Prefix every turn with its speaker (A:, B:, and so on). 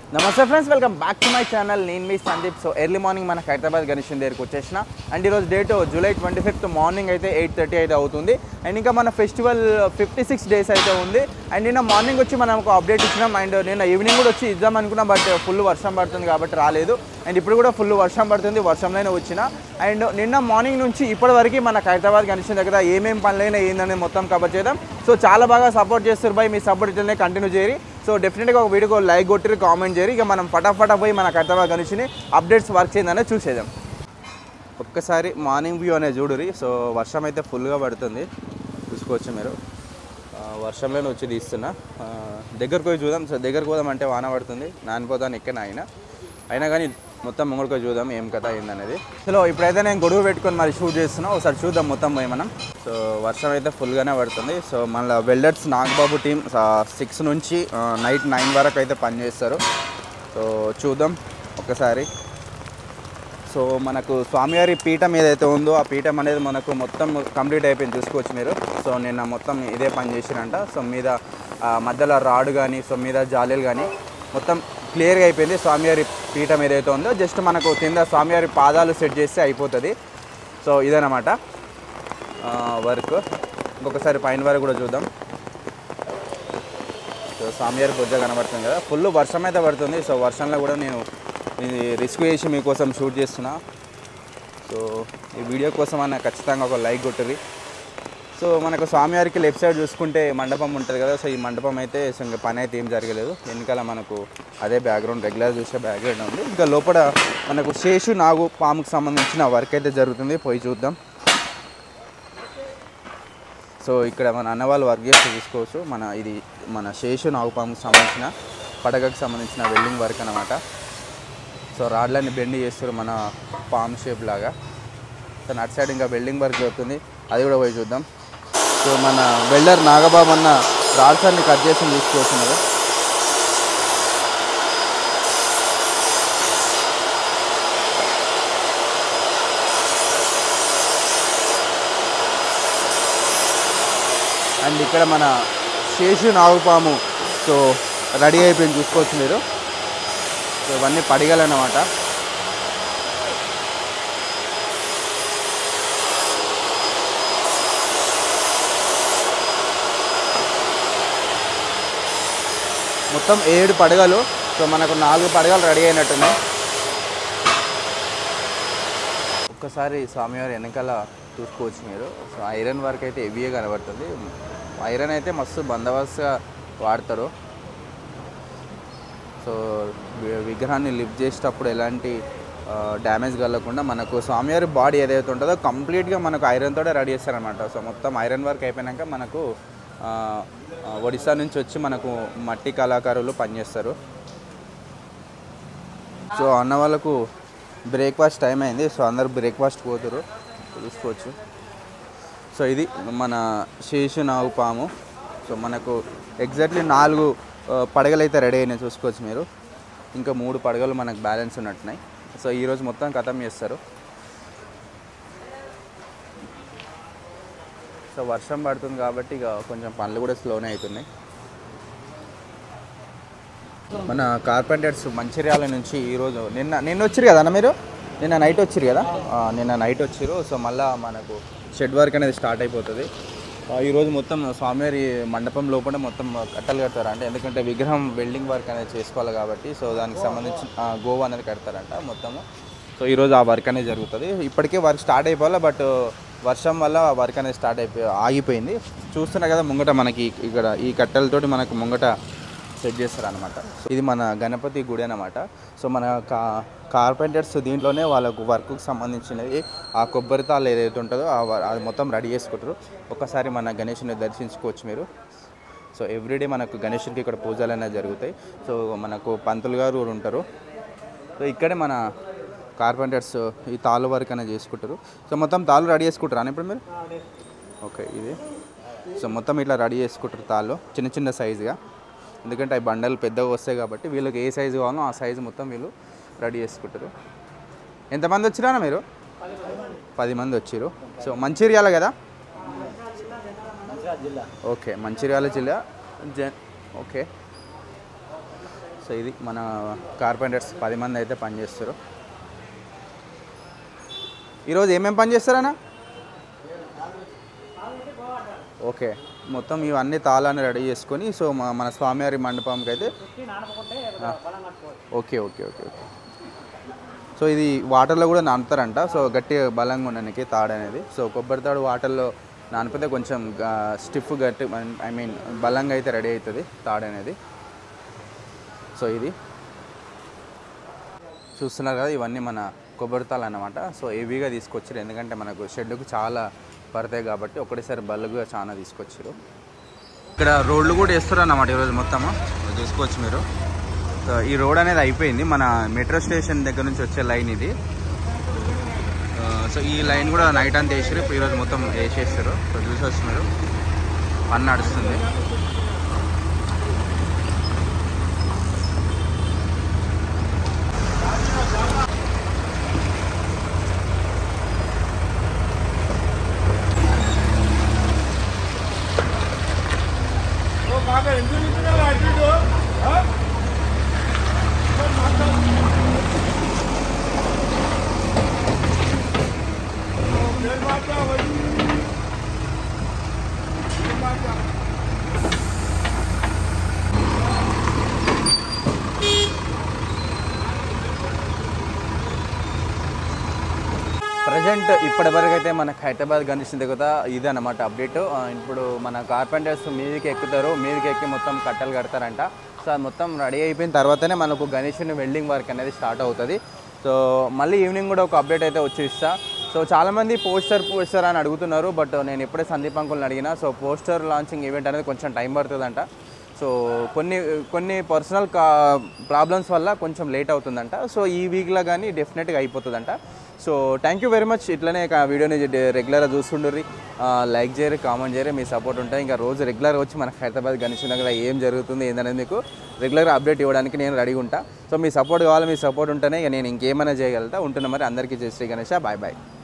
A: నమస్తే friends welcome back to my channel నేను మీ సందీప్ సో ఎర్లీ మార్నింగ్ మన హైదరాబాద్ గణేష్ దగ్గరికి వచ్చేసిన అండ్ ఈరోజు date July twenty fifth morning అయితే ఎయిట్ థర్టీ అయితే అవుతుంది అండ్ ఇంకా మన ఫెస్టివల్ ఫిఫ్టీ సిక్స్ డేస్ అయితే ఉంది అండ్ నిన్న మార్నింగ్ వచ్చి మనం ఒక అప్డేట్ ఇచ్చినాం అండ్ నిన్న ఈవినింగ్ కూడా వచ్చి ఇద్దాం అనుకున్నాం బట్ ఫుల్ వర్షం పడుతుంది కాబట్టి రాలేదు అండ్ ఇప్పుడు కూడా ఫుల్ వర్షం పడుతుంది వర్షంలోనే వచ్చిన అండ్ నిన్న మార్నింగ్ నుంచి ఇప్పటి వరకు మన హైదరాబాద్ గణేష్ దగ్గర ఏమేం పనులైనా ఏందని మొత్తం కవర్ చేద్దాం సో చాలా బాగా సపోర్ట్ చేస్తారు బై మీ సపోర్ట్ ఇట్లనే కంటిన్యూ చేయరి సో డెఫినెట్గా ఒక వీడియోకి లైక్ కొట్టి కామెంట్ చేయరు ఇక మనం ఫటాఫటా పోయి మన హైదరాబాద్ గణేష్ని అప్డేట్స్ వర్క్ చేయిందనే చూసేద్దాం ఒక్కసారి మార్నింగ్ వ్యూ అనేది చూడురి సో వర్షం అయితే ఫుల్గా పడుతుంది చూసుకోవచ్చు మీరు ఆ, వర్షంలోనే వచ్చి తీస్తున్నా ఆ, దగ్గరకు పోయి చూద్దాం సో దగ్గరకు పోదాం అంటే వాన పడుతుంది నానిపోతాను ఎక్కడ అయినా అయినా కానీ మొత్తం ముంగడికి చూద్దాం ఏం కథ ఏందనేది సో ఇప్పుడైతే నేను గొడుగు పెట్టుకొని మరి షూట్ చేస్తున్నా ఒకసారి చూద్దాం మొత్తం పోయి మనం సో వర్షం అయితే ఫుల్గానే పడుతుంది సో మళ్ళీ వెల్డర్స్ నాగబాబు టీం సిక్స్ నుంచి నైట్ నైన్ వరకు అయితే పనిచేస్తారు సో చూద్దాం ఒకసారి సో మనకు స్వామివారి పీఠం ఏదైతే ఉందో ఆ పీఠం అనేది మనకు మొత్తం కంప్లీట్ అయిపోయింది చూసుకోవచ్చు మీరు సో నిన్న మొత్తం ఇదే పని చేసిరంట సో మీద ఆ, మధ్యలో రాడు కానీ సో మీద జాలీలు కానీ మొత్తం క్లియర్గా అయిపోయింది స్వామివారి పీఠం ఏదైతే ఉందో జస్ట్ మనకు కింద స్వామివారి పాదాలు సెట్ చేస్తే అయిపోతుంది సో ఇదన్నమాట వర్క్ ఇంకొకసారి పైన వరకు కూడా చూద్దాం సో స్వామివారి బుద్ధ కనబడుతుంది కదా ఫుల్ వర్షం అయితే పడుతుంది సో వర్షంలో కూడా నేను ఇది రిస్క్ చేసి మీకోసం షూట్ చేస్తున్నా సో ఈ వీడియో కోసం అన్న ఖచ్చితంగా ఒక లైక్ కొట్టుర్రి సో మనకు స్వామివారికి లెఫ్ట్ సైడ్ చూసుకుంటే మండపం ఉంటుంది కదా సో ఈ మండపం అయితే సో ఇంకా పని అయితే ఏం జరగలేదు వెనకాల మనకు అదే బ్యాక్గ్రౌండ్ రెగ్యులర్ చూసే బ్యాక్గ్రౌండ్ ఉంది ఇంకా లోపల మనకు శేషు నాగు పాముకు సంబంధించిన వర్క్ అయితే జరుగుతుంది పోయి చూద్దాం సో ఇక్కడ మన అన్న వాళ్ళు వర్క్ చేస్తే చూసుకోవచ్చు మన ఇది మన శేషు నాగుపాముకు సంబంధించిన పడగకు సంబంధించిన వెల్డింగ్ వర్క్ అనమాట సో రాడ్లన్నీ బెండ్ చేస్తారు మన పామ్ షేప్ లాగా సో అటు సైడ్ ఇంకా వెల్డింగ్ వర్క్ జరుగుతుంది అది కూడా పోయి చూద్దాం సో మన వెల్డర్ నాగబాబు అన్న రాడ్స్ అన్ని కట్ చేసి తీసుకోవచ్చు కదా అండ్ ఇక్కడ మన శేషు నాగుపాము సో రెడీ అయిపోయింది చూసుకోవచ్చు మీరు సో ఇవన్నీ పడిగలన్నమాట మొత్తం ఏడు పడగలు సో మనకు నాలుగు పడగలు రెడీ అయినట్టున్నాయి ఒక్కసారి స్వామివారి వెనకాల చూసుకోవచ్చు మీరు సో ఐరన్ వర్క్ అయితే హెవీగా కనబడుతుంది ఐరన్ అయితే మస్తు బందోబస్తుగా వాడతారు సో వి- విగ్రహాన్ని లిఫ్ట్ చేసేటప్పుడు ఎలాంటి డ్యామేజ్ కలగకుండా మనకు స్వామివారి బాడీ ఏదైతే ఉంటుందో కంప్లీట్గా మనకు ఐరన్ తోటే రెడీ చేస్తారనమాట సో మొత్తం ఐరన్ వర్క్ అయిపోయాక మనకు ఆ, ఆ, ఒడిశా నుంచి వచ్చి మనకు మట్టి కళాకారులు పనిచేస్తారు సో అన్న వాళ్ళకు బ్రేక్ఫాస్ట్ టైం అయింది సో అందరు బ్రేక్ఫాస్ట్ పోతారు చూసుకోవచ్చు సో ఇది మన శేషు నాగు పాము సో మనకు ఎగ్జాక్ట్లీ నాలుగు ఆ, పడగలు అయితే రెడీ అయినాయి చూసుకోవచ్చు మీరు ఇంకా మూడు పడగలు మనకు బ్యాలెన్స్ ఉన్నట్టున్నాయి సో ఈరోజు మొత్తం ఖతం చేస్తారు సో వర్షం పడుతుంది కాబట్టి ఇక కొంచెం పనులు కూడా స్లోనే అవుతున్నాయి మన కార్పెంటర్స్ మంచిర్యాల నుంచి ఈరోజు నిన్న నిన్న వచ్చిరు కదా అన్న మీరు నిన్న నైట్ వచ్చిరు కదా ఆ, నిన్న నైట్ వచ్చిరు సో మళ్ళీ మనకు షెడ్ వర్క్ అనేది స్టార్ట్ అయిపోతుంది ఆ, ఈరోజు మొత్తం స్వామివారి మండపం లోపల మొత్తం కట్టలు కడతారు అంటే ఎందుకంటే విగ్రహం వెల్డింగ్ వర్క్ అనేది చేసుకోవాలి కాబట్టి సో దానికి సంబంధించి ఆ, గోవా అనేది కడతారంట మొత్తము సో ఈరోజు ఆ వర్క్ అనేది జరుగుతుంది ఇప్పటికే వర్క్ స్టార్ట్ అయిపోవాలి బట్ వర్షం వల్ల ఆ వర్క్ అనేది స్టార్ట్ అయిపోయి ఆగిపోయింది చూస్తున్నా కదా ముంగట మనకి ఇక్కడ ఈ కట్టెలతోటి మనకు ముంగట సెట్ చేస్తారు అనమాట ఇది మన గణపతి గుడి అనమాట సో మన కా కార్పెంటర్స్ దీంట్లోనే వాళ్ళకు వర్క్కి సంబంధించినవి ఆ కొబ్బరి తాళ్ళు ఏదైతే ఉంటుందో ఆ వ- అది మొత్తం రెడీ చేసుకుంటారు ఒకసారి మన గణేషుని దర్శించుకోవచ్చు మీరు సో ఎవ్రీడే మనకు గణేషునికి ఇక్కడ పూజలు అనేవి జరుగుతాయి సో మనకు పంతులు గారు కూడా ఉంటారు సో ఇక్కడే మన కార్పెంటర్స్ ఈ తాళ్ళు వర్క్ అనేది చేసుకుంటారు సో మొత్తం తాళ్ళు రెడీ చేసుకుంటారా అన్న ఇప్పుడు మీరు ఓకే ఇది సో మొత్తం ఇట్లా రెడీ చేసుకుంటారు తాళ్ళు చిన్న చిన్న సైజుగా ఎందుకంటే అవి బండలు పెద్దగా వస్తాయి కాబట్టి వీళ్ళకి ఏ సైజు కావాలో ఆ సైజు మొత్తం వీళ్ళు రెడీ చేసుకుంటారు ఎంతమంది వచ్చిరా మీరు పది మంది వచ్చిరు సో మంచిర్యాల కదా ఓకే మంచిర్యాల జిల్లా జ ఓకే సో ఇది మన కార్పెంటర్స్ పది మంది అయితే పనిచేస్తారు ఈరోజు ఏమేమి పని చేస్తారన్నా ఓకే మొత్తం ఇవన్నీ తాళాన్ని రెడీ చేసుకొని సో మా- మన స్వామివారి మండపంకి అయితే ఆ. Okay okay okay okay so ఇది వాటర్లో కూడా నానుతారంట సో గట్టిగా బలంగా ఉండడానికి తాడు అనేది సో కొబ్బరి తాడు వాటర్లో నానిపోతే కొంచెం స్టిఫ్ గట్టి ఐ మీన్ బలంగా అయితే రెడీ అవుతుంది తాడు అనేది సో ఇది చూస్తున్నారు కదా ఇవన్నీ మన కొబ్బరితాలు అన్నమాట సో హెవీగా తీసుకొచ్చారు ఎందుకంటే మనకు షెడ్కు చాలా పడతాయి కాబట్టి ఒకటేసారి బల్లుగా చాలా తీసుకొచ్చారు ఇక్కడ రోడ్లు కూడా వేస్తారు అన్నమాట ఈరోజు మొత్తము ఇది చూసుకోవచ్చు మీరు సో ఈ రోడ్ అనేది అయిపోయింది మన మెట్రో స్టేషన్ దగ్గర నుంచి వచ్చే లైన్ ఇది ఆ, సో ఈ లైన్ కూడా నైట్ అంతా వేసారు ఇప్పుడు ఈరోజు మొత్తం వేసేస్తారు సో చూసొచ్చు మీరు పని నడుస్తుంది ప్రజెంట్ ఇప్పటివరకు అయితే మనకు హైదరాబాద్ గణేషన్ దగ్గర ఇది అనమాట అప్డేట్ ఆ, ఇప్పుడు మన కార్పెంటర్స్ మీదకి ఎక్కుతారు మీదకి ఎక్కి మొత్తం కట్టలు కడతారంట సో అది మొత్తం రెడీ అయిపోయిన తర్వాతనే మనకు గణేషుని వెల్డింగ్ వర్క్ అనేది స్టార్ట్ అవుతుంది సో మళ్ళీ ఈవినింగ్ కూడా ఒక అప్డేట్ అయితే వచ్చి ఇస్తా సో చాలామంది పోస్టర్ పోస్టర్ అని అడుగుతున్నారు బట్ నేను ఇప్పుడే సందీప్ అంకుల్ని అడిగిన సో పోస్టర్ లాంచింగ్ ఈవెంట్ అనేది కొంచెం టైం పడుతుందంట సో కొన్ని కొన్ని పర్సనల్ కా ప్రాబ్లమ్స్ వల్ల కొంచెం లేట్ అవుతుందంట సో ఈ వీక్లో కానీ డెఫినెట్గా అయిపోతుందంట so thank you very much ఇట్లనే ఇక వీడియోని రెగ్యులర్గా చూస్తుండ్రి లైక్ చేయరు కామెంట్ చేయరు మీ సపోర్ట్ ఉంటాయి ఇంకా రోజు రెగ్యులర్గా వచ్చి మనకు హైదరాబాద్ గణేష్ దగ్గర ఏం జరుగుతుంది ఏందనేది మీకు రెగ్యులర్గా అప్డేట్ ఇవ్వడానికి నేను రెడీగా ఉంటా సో మీ సపోర్ట్ కావాలి మీ సపోర్ట్ ఉంటేనే ఇక నేను ఇంకేమైనా చేయగలుగుతా ఉంటున్నా మరి అందరికీ జై శ్రీ గణేష బాయ్ బాయ్